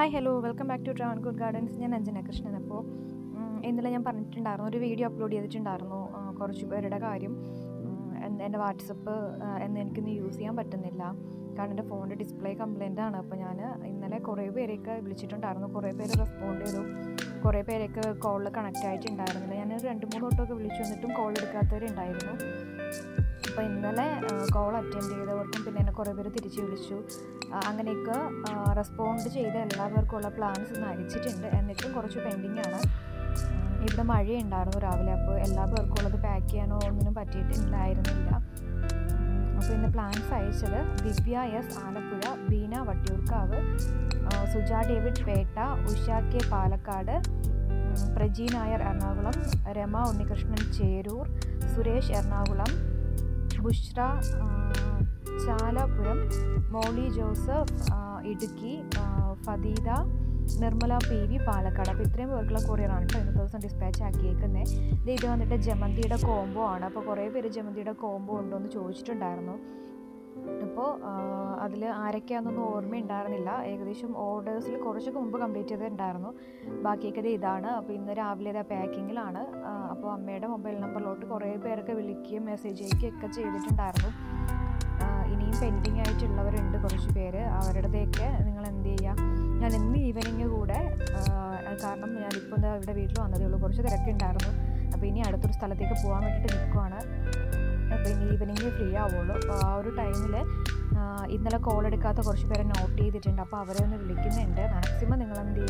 hi hello welcome back to Travancore gardens ഞാൻ അഞ്ജന കൃഷ്ണൻ അപ്പോൾ ഉം, ഇന്നലെ ഞാൻ പറഞ്ഞിട്ടുണ്ടായിരുന്നു ഒരു വീഡിയോ അപ്ലോഡ് ചെയ്തിട്ടുണ്ടായിരുന്നു ആ, കുറച്ച് പേരുടെ കാര്യം ഉം, എൻ- എൻ്റെ വാട്സപ്പ് എന്ന് എനിക്കൊന്ന് യൂസ് ചെയ്യാൻ പറ്റുന്നില്ല കാരണം എൻ്റെ ഫോണിൻ്റെ ഡിസ്പ്ലേ കംപ്ലൈൻ്റ് ആണ് അപ്പോൾ ഞാൻ ഇന്നലെ കുറേ പേരെയൊക്കെ വിളിച്ചിട്ടുണ്ടായിരുന്നു കുറേ പേര് റെസ്പോണ്ട് ചെയ്തു കുറേ പേരൊക്കെ കോളിൽ കണക്റ്റ് ആയിട്ടുണ്ടായിരുന്നില്ല ഞാൻ രണ്ട് മൂന്ന് വട്ടമൊക്കെ വിളിച്ചു വന്നിട്ടും കോൾ എടുക്കാത്തവരുണ്ടായിരുന്നു അപ്പോൾ ഇന്നലെ കോൾ അറ്റൻഡ് ചെയ്തവർക്കും പിന്നെ എന്നെ കുറേ പേര് തിരിച്ച് വിളിച്ചു ആ, അങ്ങനെയൊക്കെ റെസ്പോണ്ട് ചെയ്ത എല്ലാവർക്കുള്ള പ്ലാൻസ് ഇന്ന് അയച്ചിട്ടുണ്ട് എന്നിട്ടും കുറച്ച് പെൻഡിങ് ആണ് ഉം, ഇവിടെ മഴയുണ്ടായിരുന്നു രാവിലെ അപ്പോൾ എല്ലാ പേർക്കും ഉള്ളത് പാക്ക് ചെയ്യാനോ ഒന്നിനും പറ്റിയിട്ടില്ലായിരുന്നില്ല ഉം, അപ്പോൾ ഇന്ന് പ്ലാൻസ് അയച്ചത് ദിവ്യ എസ് ആലപ്പുഴ ബീന വട്ടിയൂർക്കാവ് ആ, സുജ ഡേവിഡ് പേട്ട ഉഷ കെ പാലക്കാട് ഉം, പ്രജി നായർ എറണാകുളം രമ ഉണ്ണികൃഷ്ണൻ ചേരൂർ സുരേഷ് എറണാകുളം ബുഷ്ര ആ, ചാലപുരം മോളി ജോസഫ് ആ, ഇടുക്കി ആ, ഫദീദ നിർമ്മല പി വി പാലക്കാട് അപ്പോൾ ഇത്രയും പേർക്കുള്ള കൊറിയറാണ് കേട്ടോ ഇന്നത്തെ ദിവസം ഡിസ്പാച്ച് ആക്കിയേക്കുന്നത് ഇത് ഇത് വന്നിട്ട് ജമന്തിയുടെ കോംബോ ആണ് അപ്പോൾ കുറേ പേര് ജമന്തിയുടെ കോംബോ ഉണ്ടോ എന്ന് ചോദിച്ചിട്ടുണ്ടായിരുന്നു അപ്പോൾ അതിൽ ആരൊക്കെയാണെന്നൊന്നും ഓർമ്മയുണ്ടായിരുന്നില്ല ഏകദേശം ഓർഡേഴ്സിൽ കുറച്ചൊക്കെ മുമ്പ് കംപ്ലീറ്റ് ചെയ്തിട്ടുണ്ടായിരുന്നു ബാക്കിയൊക്കെ ദേ ഇതാണ് അപ്പോൾ ഇന്ന് രാവിലെ ഇതാ പാക്കിങ്ങിലാണ് അപ്പോൾ അമ്മയുടെ മൊബൈൽ നമ്പറിലോട്ട് കുറേ പേരൊക്കെ വിളിക്കുകയും മെസ്സേജ് അയക്കുകയൊക്കെ ചെയ്തിട്ടുണ്ടായിരുന്നു ആ, ഇനിയും പെൻഡിങ് ആയിട്ടുള്ളവരുണ്ട് കുറച്ച് പേര് അവരുടെയൊക്കെ നിങ്ങൾ എന്ത് ചെയ്യുക ഞാൻ ഇന്ന് ഈവനിങ് കൂടെ ആ, കാരണം ഞാനിപ്പോൾ എന്താ ഇവിടെ വീട്ടിൽ വന്നതേ ഉള്ളൂ കുറച്ച് തിരക്കുണ്ടായിരുന്നു അപ്പോൾ ഇനി അടുത്തൊരു സ്ഥലത്തേക്ക് പോകാൻ വേണ്ടിയിട്ട് നിൽക്കുവാണ് അപ്പോൾ ഇനി ഈവനിങ് ഫ്രീ ആവുള്ളൂ അപ്പോൾ ആ ഒരു ടൈമിൽ ഇന്നലെ കോൾ എടുക്കാത്ത കുറച്ച് പേരെ നോട്ട് ചെയ്തിട്ടുണ്ട് അപ്പോൾ അവരെ ഒന്ന് വിളിക്കുന്നുണ്ട് മാക്സിമം നിങ്ങൾ എന്ത്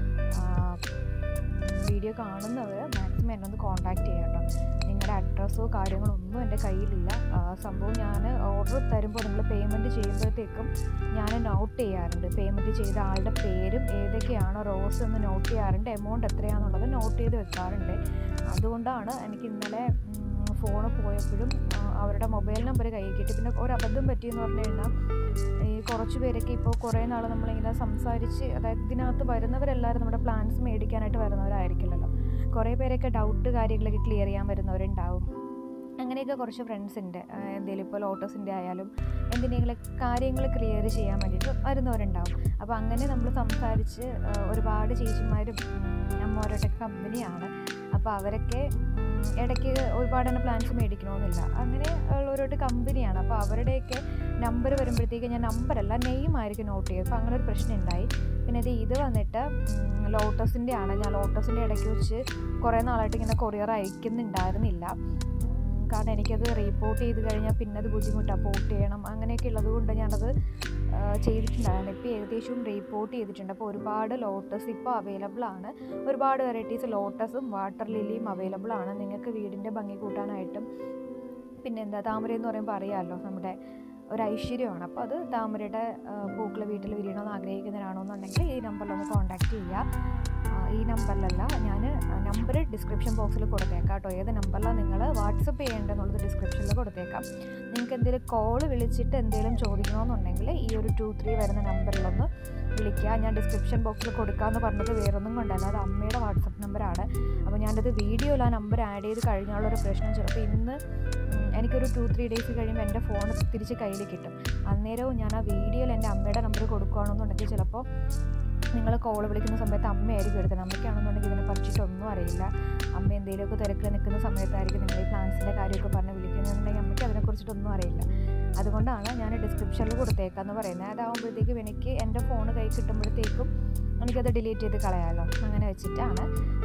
ചെയ്യുക വീഡിയോ കാണുന്നവർ മാക്സിമം എന്നെ ഒന്ന് കോൺടാക്റ്റ് ചെയ്യാം കേട്ടോ നിങ്ങളുടെ അഡ്രസ്സോ കാര്യങ്ങളോ ഒന്നും എൻ്റെ കയ്യിലില്ല ആ, സംഭവം ഞാൻ ഓർഡർ തരുമ്പോൾ നിങ്ങൾ പേയ്മെൻറ്റ് ചെയ്യുമ്പോഴത്തേക്കും ഞാൻ നോട്ട് ചെയ്യാറുണ്ട് പേയ്മെൻറ്റ് ചെയ്ത ആളുടെ പേരും ഏതൊക്കെയാണോ റോസ് എന്ന് നോട്ട് ചെയ്യാറുണ്ട് എമൗണ്ട് എത്രയാണെന്നുള്ളത് നോട്ട് ചെയ്ത് വെക്കാറുണ്ട് അതുകൊണ്ടാണ് എനിക്ക് ഇന്നലെ ഫോണ് പോയപ്പോഴും ആ, അവരുടെ മൊബൈൽ നമ്പർ കയ്യിൽ കിട്ടി പിന്നെ ഒരു അബദ്ധം പറ്റിയെന്ന് പറഞ്ഞു കഴിഞ്ഞാൽ ഈ കുറച്ച് പേരൊക്കെ ഇപ്പോൾ കുറേ നാൾ നമ്മളിങ്ങനെ സംസാരിച്ച് അതായത് ഇതിനകത്ത് വരുന്നവരെല്ലാവരും നമ്മുടെ പ്ലാൻസ് മേടിക്കാനായിട്ട് വരുന്നവരായിരിക്കില്ലല്ലോ കുറേ പേരൊക്കെ ഡൗട്ട് കാര്യങ്ങളൊക്കെ ക്ലിയർ ചെയ്യാൻ വരുന്നവരുണ്ടാവും അങ്ങനെയൊക്കെ കുറച്ച് ഫ്രണ്ട്സ് ഉണ്ട് എന്തെങ്കിലും ഇപ്പോൾ ലോട്ടസിൻ്റെ ആയാലും എന്തിനെങ്കിലും കാര്യങ്ങൾ ക്ലിയർ ചെയ്യാൻ വേണ്ടിയിട്ട് വരുന്നവരുണ്ടാവും അപ്പോൾ അങ്ങനെ നമ്മൾ സംസാരിച്ച് ആ, ഒരുപാട് ചേച്ചിമാരും ഉം, അമ്മമാരോട്ടൊക്കെ കമ്പനിയാണ് അപ്പോൾ അവരൊക്കെ ഉം, ഇടയ്ക്ക് ഒരുപാട് തന്നെ പ്ലാൻസ് മേടിക്കണമെന്നില്ല അങ്ങനെ ഉള്ളവരോട്ട് കമ്പനിയാണ് അപ്പോൾ അവരുടെയൊക്കെ നമ്പർ വരുമ്പോഴത്തേക്ക് ഞാൻ നമ്പറല്ല നെയിം ആയിരിക്കും നോട്ട് ചെയ്തത് അപ്പോൾ അങ്ങനെ ഒരു പ്രശ്നം ഉണ്ടായി പിന്നെ ഇത് ഇത് വന്നിട്ട് ലോട്ടസിൻ്റെ ആണ് ഞാൻ ലോട്ടസിൻ്റെ ഇടയ്ക്ക് വെച്ച് കുറേ നാളായിട്ട് ഇങ്ങനെ കൊറിയർ അയക്കുന്നുണ്ടായിരുന്നില്ല ഉം, കാരണം എനിക്കത് റീപോർട്ട് ചെയ്ത് കഴിഞ്ഞാൽ പിന്നെ അത് ബുദ്ധിമുട്ടാണ് പോർട്ട് ചെയ്യണം അങ്ങനെയൊക്കെ ഉള്ളത് കൊണ്ട് ഞാനത് ആ, ചെയ്തിട്ടുണ്ടായിരുന്നു ഇപ്പോൾ ഏകദേശം റീപോർട്ട് ചെയ്തിട്ടുണ്ട് അപ്പോൾ ഒരുപാട് ലോട്ടസ് ഇപ്പോൾ അവൈലബിൾ ആണ് ഒരുപാട് വെറൈറ്റീസ് ലോട്ടസും വാട്ടർ ലില്ലിയും അവൈലബിൾ ആണ് നിങ്ങൾക്ക് വീടിൻ്റെ ഭംഗി കൂട്ടാനായിട്ടും പിന്നെ എന്താ താമര എന്ന് പറയുമ്പോൾ അറിയാമല്ലോ നമ്മുടെ ഒരു ഐശ്വര്യമാണ് അപ്പോൾ അത് താമരയുടെ പൂക്കൾ വീട്ടിൽ വിരിയണമെന്ന് ആഗ്രഹിക്കുന്നവരാണെന്നുണ്ടെങ്കിൽ ഈ നമ്പറിലൊന്ന് കോൺടാക്റ്റ് ചെയ്യുക ആ, ഈ നമ്പറിലല്ല ഞാൻ നമ്പർ ഡിസ്ക്രിപ്ഷൻ ബോക്സിൽ കൊടുത്തേക്കാം കേട്ടോ ഏത് നമ്പറിലാണ് നിങ്ങൾ വാട്സപ്പ് ചെയ്യേണ്ടതെന്നുള്ളത് ഡിസ്ക്രിപ്ഷനിൽ കൊടുത്തേക്കാം നിങ്ങൾക്ക് എന്തെങ്കിലും കോൾ വിളിച്ചിട്ട് എന്തെങ്കിലും ചോദിക്കണമെന്നുണ്ടെങ്കിൽ ഈ ഒരു ടു ത്രീ വരുന്ന നമ്പറിലൊന്ന് വിളിക്കുക ഞാൻ ഡിസ്ക്രിപ്ഷൻ ബോക്സിൽ കൊടുക്കാമെന്ന് പറഞ്ഞത് വേറൊന്നും കൊണ്ടല്ല അത് അമ്മയുടെ വാട്സപ്പ് നമ്പറാണ് അപ്പോൾ ഞാനത് വീഡിയോയിൽ ആ നമ്പർ ആഡ് ചെയ്ത് കഴിഞ്ഞുള്ളൊരു പ്രശ്നം ചിലപ്പോൾ ഇന്ന് ഉം, എനിക്കൊരു ടു ത്രീ ഡേയ്സ് കഴിയുമ്പോൾ എൻ്റെ ഫോൺ തിരിച്ച് കയ്യിൽ കിട്ടും അന്നേരവും ഞാൻ ആ വീഡിയോയിൽ എൻ്റെ അമ്മയുടെ നമ്പർ കൊടുക്കുകയാണെന്നുണ്ടെങ്കിൽ ചിലപ്പോൾ നിങ്ങൾ കോൾ വിളിക്കുന്ന സമയത്ത് അമ്മയായിരിക്കും എടുക്കുന്നത് അമ്മയ്ക്കാണെന്നുണ്ടെങ്കിൽ ഇതിനെ പറിച്ചിട്ടൊന്നും അറിയില്ല അമ്മ എന്തെങ്കിലുമൊക്കെ തിരക്കിൽ നിൽക്കുന്ന സമയത്തായിരിക്കും നിങ്ങൾ ഈ പ്ലാൻസിൻ്റെ കാര്യമൊക്കെ പറഞ്ഞ് വിളിക്കുന്നുണ്ടെങ്കിൽ അമ്മയ്ക്ക് അതിനെക്കുറിച്ചിട്ടൊന്നും അറിയില്ല അതുകൊണ്ടാണ് ഞാൻ ഡിസ്ക്രിപ്ഷനിൽ കൊടുത്തേക്കാന്ന് പറയുന്നത് അതാകുമ്പോഴത്തേക്കും എനിക്ക് എൻ്റെ ഫോൺ കൈ കിട്ടുമ്പോഴത്തേക്കും എനിക്കത് ഡിലീറ്റ് ചെയ്ത് കളയാമല്ലോ അങ്ങനെ വെച്ചിട്ടാണ്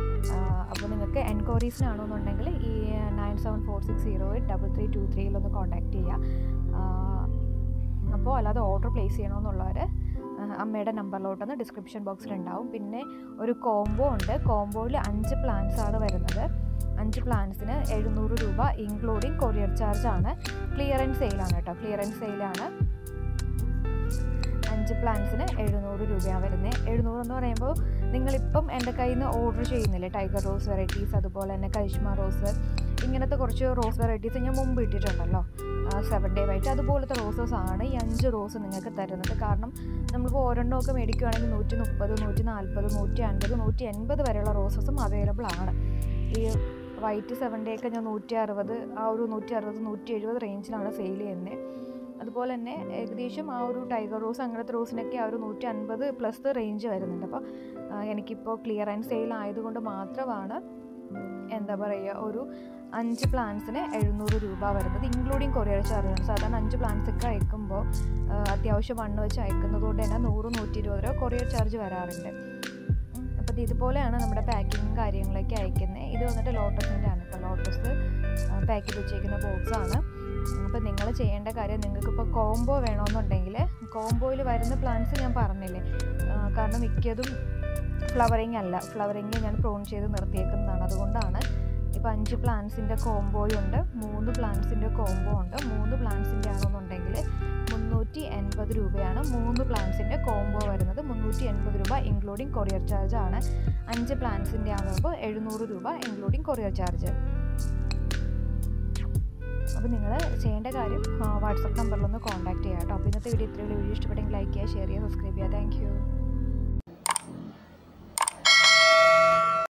അപ്പോൾ നിങ്ങൾക്ക് എൻക്വയറീസിനാണെന്നുണ്ടെങ്കിൽ ഈ nine seven four six zero eight double three two ത്രീയിലൊന്ന് കോൺടാക്റ്റ് ചെയ്യുക അപ്പോൾ അല്ലാതെ ഓർഡർ പ്ലേസ് ചെയ്യണമെന്നുള്ളവർ അമ്മയുടെ നമ്പറിലോട്ടൊന്ന് ഡിസ്ക്രിപ്ഷൻ ബോക്സിലുണ്ടാവും പിന്നെ ഒരു കോംബോ ഉണ്ട് കോംബോയിൽ അഞ്ച് പ്ലാൻസ് ആണ് വരുന്നത് അഞ്ച് പ്ലാൻസിന് എഴുന്നൂറ് രൂപ ഇൻക്ലൂഡിങ് കൊറിയർ ചാർജ് ആണ് ക്ലിയറൻസ് സെയിലാണ് കേട്ടോ ക്ലിയറൻസ് സെയിലാണ് അഞ്ച് പ്ലാൻസിന് എഴുന്നൂറ് രൂപയാണ് വരുന്നത് എഴുന്നൂറ് എന്ന് പറയുമ്പോൾ നിങ്ങളിപ്പം എൻ്റെ കയ്യിൽ നിന്ന് ഓർഡർ ചെയ്യുന്നില്ലേ ടൈഗർ റോസ് വെറൈറ്റീസ് അതുപോലെ തന്നെ കരിഷ്മ റോസ് ഇങ്ങനത്തെ കുറച്ച് റോസ് വെറൈറ്റീസ് ഞാൻ മുമ്പ് ഇട്ടിട്ടുണ്ടല്ലോ സെവൻ ഡേ വൈറ്റ് അതുപോലത്തെ റോസസ് ആണ് ഈ അഞ്ച് റോസ് നിങ്ങൾക്ക് തരുന്നത് കാരണം നമ്മളിപ്പോൾ ഒരെണ്ണമൊക്കെ മേടിക്കുകയാണെങ്കിൽ നൂറ്റി മുപ്പത് നൂറ്റി നാൽപ്പത് നൂറ്റി അൻപത് നൂറ്റി എൺപത് വരെയുള്ള റോസസും അവൈലബിൾ ആണ് ഈ വൈറ്റ് സെവൻ ഡേ ഒക്കെ ഞാൻ നൂറ്റി അറുപത് ആ ഒരു നൂറ്റി അറുപത് നൂറ്റി എഴുപത് റേഞ്ചിലാണ് സെയിൽ ചെയ്യുന്നത് അതുപോലെ തന്നെ ഏകദേശം ആ ഒരു ടൈഗർ റോസ് അങ്ങനത്തെ റോസിനൊക്കെ ആ ഒരു നൂറ്റി അൻപത് പ്ലസ് റേഞ്ച് വരുന്നുണ്ട് അപ്പോൾ എനിക്കിപ്പോൾ ക്ലിയർ ആൻഡ് സെയിൽ ആയതുകൊണ്ട് മാത്രമാണ് എന്താ പറയുക ഒരു അഞ്ച് പ്ലാൻസിന് എഴുന്നൂറ് രൂപ വരുന്നത് ഇൻക്ലൂഡിങ് കൊറിയർ ചാർജാണ് സാധാരണ അഞ്ച് പ്ലാൻസ് ഒക്കെ അയക്കുമ്പോൾ അത്യാവശ്യം മണ്ണ് വെച്ച് അയക്കുന്നത് കൊണ്ട് തന്നെ നൂറ് നൂറ്റി ഇരുപത് രൂപ കൊറിയർ ചാർജ് വരാറുണ്ട് അപ്പോൾ ഇതുപോലെയാണ് നമ്മുടെ പാക്കിങ്ങും കാര്യങ്ങളൊക്കെ അയക്കുന്നത് ഇത് വന്നിട്ട് ലോട്ടസിൻ്റെ ആണ് കേട്ടോ ലോട്ടസ് പാക്ക് ചെയ്ത് വെച്ചേക്കുന്ന ബോക്സ് ആണ് അപ്പോൾ നിങ്ങൾ ചെയ്യേണ്ട കാര്യം നിങ്ങൾക്കിപ്പോൾ കോംബോ വേണമെന്നുണ്ടെങ്കിൽ കോംബോയിൽ വരുന്ന പ്ലാന്റ്സ് ഞാൻ പറഞ്ഞില്ലേ കാരണം മിക്കതും ഫ്ലവറിങ് അല്ല ഫ്ലവറിങ് ഞാൻ പ്രോൺ ചെയ്ത് നിർത്തിയേക്കുന്നതാണ് അതുകൊണ്ടാണ് ഇപ്പോൾ അഞ്ച് പ്ലാന്റ്സിൻ്റെ കോംബോയും ഉണ്ട് മൂന്ന് പ്ലാന്റ്സിൻ്റെ കോംബോ ഉണ്ട് മൂന്ന് പ്ലാന്റ്സിൻ്റെ ആണെന്നുണ്ടെങ്കിൽ മുന്നൂറ്റി എൺപത് രൂപയാണ് മൂന്ന് പ്ലാന്റ്സിൻ്റെ കോംബോ വരുന്നത് മുന്നൂറ്റി എൺപത് രൂപ ഇൻക്ലൂഡിങ് കൊറിയർ ചാർജ് ആണ് അഞ്ച് പ്ലാന്റ്സിൻ്റെ ആകുമ്പോൾ എഴുന്നൂറ് രൂപ ഇൻക്ലൂഡിങ് കൊറിയർ ചാർജ് അപ്പോൾ നിങ്ങൾ ചെയ്യേണ്ട കാര്യം വാട്സപ്പ് നമ്പറിലൊന്ന് കോൺടാക്ട് ചെയ്യാം കേട്ടോ അപ്പോൾ ഇന്നത്തെ വീഡിയോ ഇത്രയുള്ള വീഡിയോ ഇഷ്ടപ്പെട്ടെങ്കിൽ ലൈക്ക് ചെയ്യുക ഷെയർ ചെയ്യുക സബ്സ്ക്രൈബ് ചെയ്യുക താങ്ക്